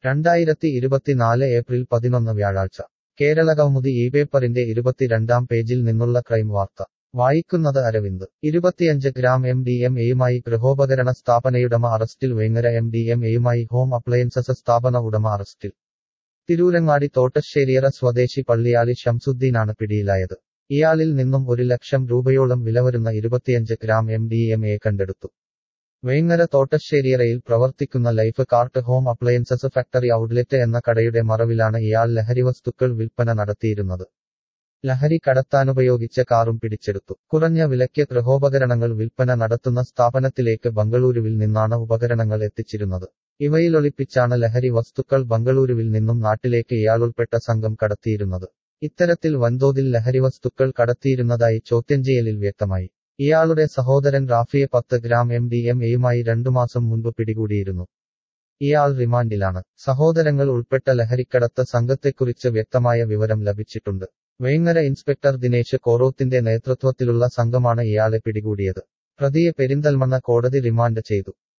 രണ്ടായിരത്തി ഇരുപത്തിനാല് ഏപ്രിൽ പതിനൊന്ന് വ്യാഴാഴ്ച കേരള കൗമുദി ഈ പേപ്പറിന്റെ ഇരുപത്തിരണ്ടാം പേജിൽ നിന്നുള്ള ക്രൈം വാർത്ത വായിക്കുന്നത് അരവിന്ദ് ഇരുപത്തിയഞ്ച് ഗ്രാം എം ഡി എം എയുമായി ഗൃഹോപകരണ സ്ഥാപനയുടമ അറസ്റ്റിൽ വേങ്ങര എം ഡി എം എയുമായി ഹോം അപ്ലയൻസസ് സ്ഥാപന ഉടമ അറസ്റ്റിൽ തിരൂരങ്ങാടി തോട്ടശ്ശേരിയറ സ്വദേശി പള്ളിയാളി ഷംസുദ്ദീനാണ് പിടിയിലായത് ഇയാളിൽ നിന്നും ഒരു ലക്ഷം രൂപയോളം വില വരുന്ന ഇരുപത്തിയഞ്ച് gram M D M A കണ്ടെടുത്തു വേങ്ങര തോട്ടശ്ശേരിയറയിൽ പ്രവർത്തിക്കുന്ന life cart home appliances factory outlet എന്ന കടയുടെ മറവിലാണ് ഇയാൾ ലഹരിവസ്തുക്കൾ വിൽപ്പന നടത്തിയിരുന്നത് ലഹരി കടത്താനുപയോഗിച്ച കാറും പിടിച്ചെടുത്തു കുറഞ്ഞ വിലയ്ക്ക് ഗൃഹോപകരണങ്ങൾ വിൽപ്പന നടത്തുന്ന സ്ഥാപനത്തിലേക്ക് ബംഗളൂരുവിൽ നിന്നാണ് ഉപകരണങ്ങൾ എത്തിച്ചിരുന്നത് ഇവയിലൊളിപ്പിച്ചാണ് ലഹരി വസ്തുക്കൾ ബംഗളൂരുവിൽ നിന്നും നാട്ടിലേക്ക് ഇയാളുൾപ്പെട്ട സംഘം കടത്തിയിരുന്നത് ഇത്തരത്തിൽ വൻതോതിൽ ലഹരിവസ്തുക്കൾ കടത്തിയിരുന്നതായി ചോദ്യം ചെയ്യലിൽ വ്യക്തമായി ഇയാളുടെ സഹോദരൻ റാഫിയെ പത്ത് ഗ്രാം എം ഡി എം എയുമായി രണ്ടു മാസം മുൻപ് പിടികൂടിയിരുന്നു ഇയാൾ റിമാൻഡിലാണ് സഹോദരങ്ങൾ ഉൾപ്പെട്ട ലഹരിക്കടത്ത് സംഘത്തെക്കുറിച്ച് വ്യക്തമായ വിവരം ലഭിച്ചിട്ടുണ്ട് വേങ്ങര ഇൻസ്പെക്ടർ ദിനേശ് കോറോത്തിന്റെ നേതൃത്വത്തിലുള്ള സംഘമാണ് ഇയാളെ പിടികൂടിയത് പ്രതിയെ പെരിന്തൽമണ്ണ കോടതി റിമാൻഡ് ചെയ്തു